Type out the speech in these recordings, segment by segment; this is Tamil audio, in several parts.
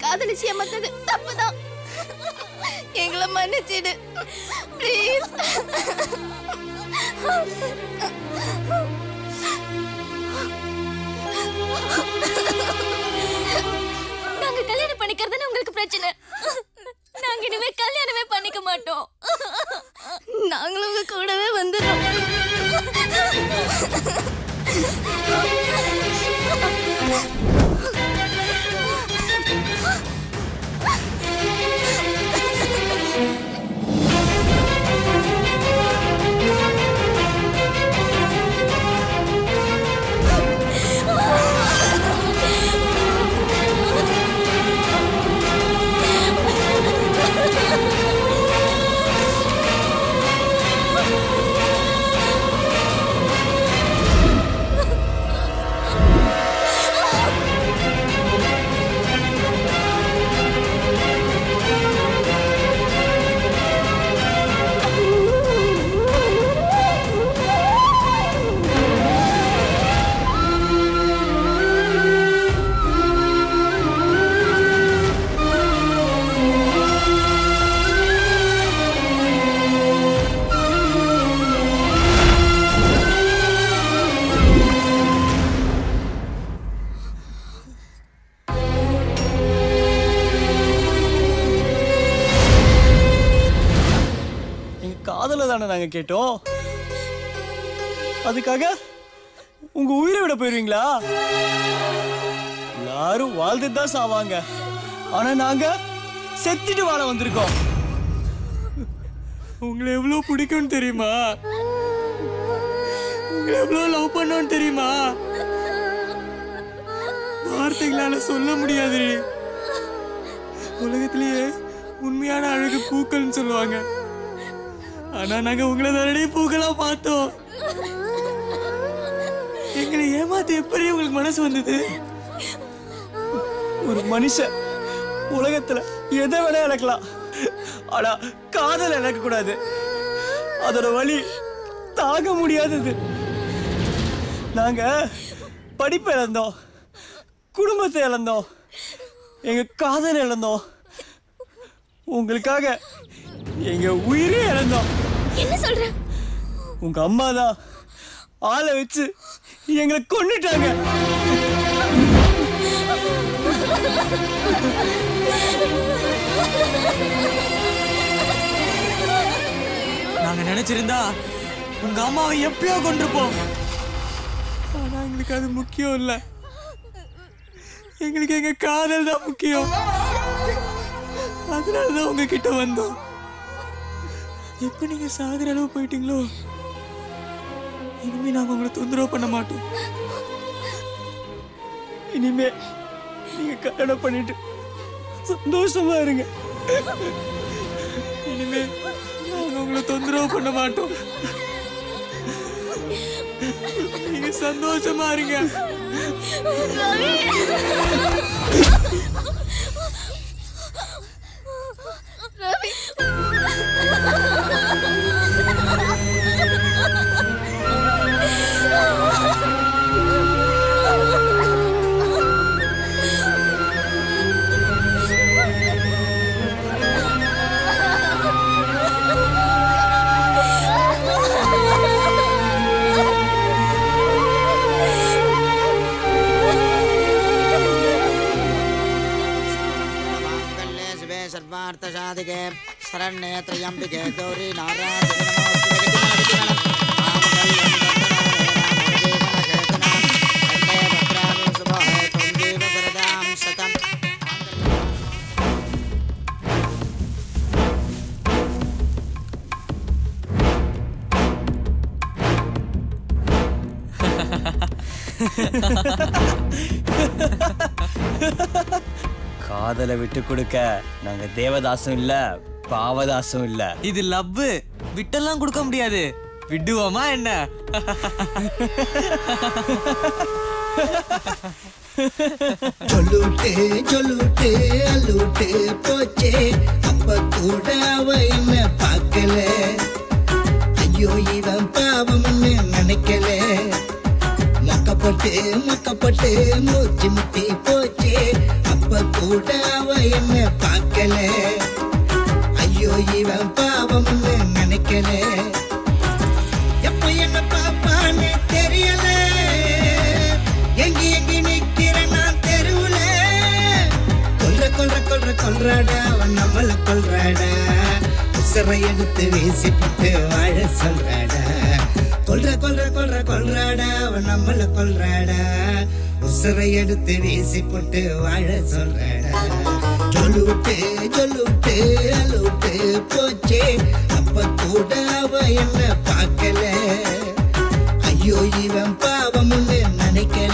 காதலிச்சு ஏமாத்தது தப்புதான் எங்களை மன்னிச்சிடு ப்ளீஸ் நாங்க கல்யாணம் பண்ணிக்கிறதுன்னு உங்களுக்கு பிரச்சனை நாங்க இனிமே கல்யாணமே பண்ணிக்க மாட்டோம் நாங்களும் உங்க கூடவே வந்துடுறோம் எங்க காதல தானே நாங்க கேட்டோம் அதுக்காக உங்க உயிரை விட போயிருவீங்களா எல்லாரும் வாழ்ந்துட்டு தான் சாவாங்க ஆனா நாங்க செத்துட்டு வாழ வந்திருக்கோம் உங்களை எவ்வளவு பிடிக்கும்னு தெரியுமா உங்களை எவ்வளவு லவ் பண்ணோன்னு தெரியுமா வார்த்தைகளால சொல்ல முடியாது உலகத்திலேயே உண்மையான அழகு பூக்கள்னு சொல்லுவாங்க ஆனா நாங்க உங்களை தானே பூக்களா பார்த்தோம் எங்களை ஏமாத்த எப்படி உங்களுக்கு மனசு வந்தது ஒரு மனுஷன் உலகத்துல எதை வேணா இழக்கலாம் ஆனா காதல் இழக்க கூடாது அதோட வலி தாங்க முடியாதது நாங்க படிப்பு இழந்தோம் குடும்பத்தை இழந்தோம் எங்க காதல் இழந்தோம் உங்களுக்காக எங்க உயிரே இழந்தோம் என்ன சொல்ற உங்க அம்மா தான் ஆளை வச்சு எங்களை கொன்னுட்டாங்க நாங்க நினைச்சிருந்தா உங்க அம்மாவை எப்பயோ கொண்டிருப்போம் ஆனா எங்களுக்கு அது முக்கியம் இல்ல எங்களுக்கு எங்க காதல் தான் முக்கியம் அதனாலதான் உங்ககிட்ட வந்தோம் எப்ப நீங்க சாகுற அளவு போயிட்டீங்களோ இனிமே நாங்க உங்களை தொந்தரவு பண்ண மாட்டோம் இனிமே நீங்க கல்யாணம் பண்ணிட்டு சந்தோஷமா இருங்க இனிமே நாங்க உங்களை தொந்தரவு பண்ண மாட்டோம் நீங்க சந்தோஷமா இருங்க ரவி माङ्गल्ये शिवे सर्वार्थसाधिके शरण्ये त्र्यम्बिके गौरी नारायणे नमोऽस्तु जगन्नाथ माङ्गल्यं दत्तनामधेनामधेनामधेनां कण्ठे भद्राणि शुभहे त्वं देव सरदां शतम् காதலை விட்டு கொடுக்க நாங்க தேவதாசும் இல்ல பாவதாசும் இல்ல இது லவ் விட்டெல்லாம் கொடுக்க முடியாது விடுவோமா என்ன சொல்லுட்டு சொல்லுட்டு அல்லுட்டு போச்சே அப்ப கூட அவ என்ன பார்க்கல ஐயோ இவன் பாவம்னு நினைக்கல மக்கப்பட்டு மக்கப்பட்டு மூச்சு முட்டி போச்சே அப்ப அப்ப கூட அவ என்ன பார்க்கல ஐயோ இவன் பாவம்னு நினைக்கல எப்ப என்ன பாப்பான்னு தெரியல எங்கி எங்கி நிக்கிற நான் தெருவுல கொல்ற கொல்ற கொல்ற கொல்றாடா அவன் நம்மள கொல்றாடா உசரை எடுத்து வீசி போட்டு வாழ சொல்றாடா கொல்ற கொல்ற கொல்ற கொல்றாடா அவன் நம்மள கொல்றாடா உசரை எடுத்து வீசி போட்டு வாழ சொல்றாடா சொல்லுட்டு சொல்லுட்டு அலுட்டு போச்சே அப்ப கூட அவ என்ன பார்க்கல ஐயோ இவன் பாவம்னு நினைக்கல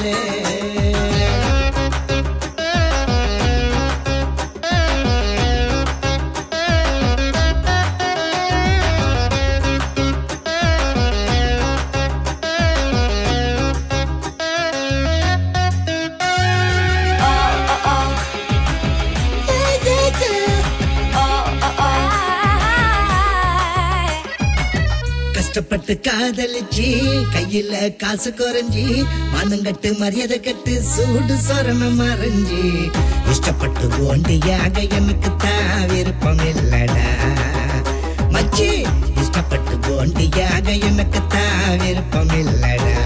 கஷ்டப்பட்டு காதலிச்சு கையில காசு குறைஞ்சி மானங்கட்டு மரியாதை கட்டு சூடு சொரணம் மறைஞ்சி இஷ்டப்பட்டு ஓண்டியாக எனக்கு தான் விருப்பம் இல்லடா மச்சி இஷ்டப்பட்டு ஓண்டியாக எனக்கு தான் விருப்பம் இல்லடா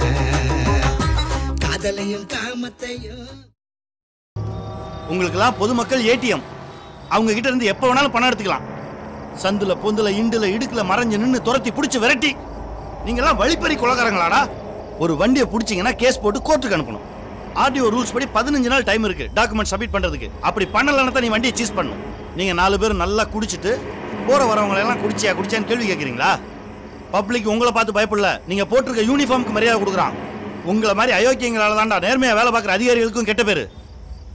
காதலையும் காமத்தையும் உங்களுக்கெல்லாம் பொதுமக்கள் ஏடிஎம் அவங்க கிட்ட இருந்து எப்போ வேணாலும் பணம் எடுத்துக்கலாம் சந்துல பொந்துல இண்டுல இடுக்குல மறைஞ்சு நின்னு துரத்தி பிடிச்சு விரட்டி நீங்கெல்லாம் வழிப்பறி கொலகாரங்களாடா ஒரு வண்டியை பிடிச்சீங்கன்னா கேஸ் போட்டு கோர்ட்டுக்கு அனுப்பணும் ஆர்டிஓ ரூல்ஸ் படி பதினஞ்சு நாள் டைம் இருக்கு டாக்குமெண்ட் சப்மிட் பண்றதுக்கு அப்படி பண்ணலன்னா தான் நீ வண்டியை சீஸ் பண்ணணும் நீங்க நாலு பேரும் நல்லா குடிச்சிட்டு போற வரவங்களை எல்லாம் குடிச்சியா குடிச்சியான்னு கேள்வி கேட்குறீங்களா பப்ளிக் உங்களை பார்த்து பயப்படல நீங்க போட்டிருக்க யூனிஃபார்முக்கு மரியாதை கொடுக்குறான் உங்களை மாதிரி அயோக்கியங்களால தான்டா நேர்மையா வேலை பார்க்குற அதிகாரிகளுக்கும் கெட்ட பேரு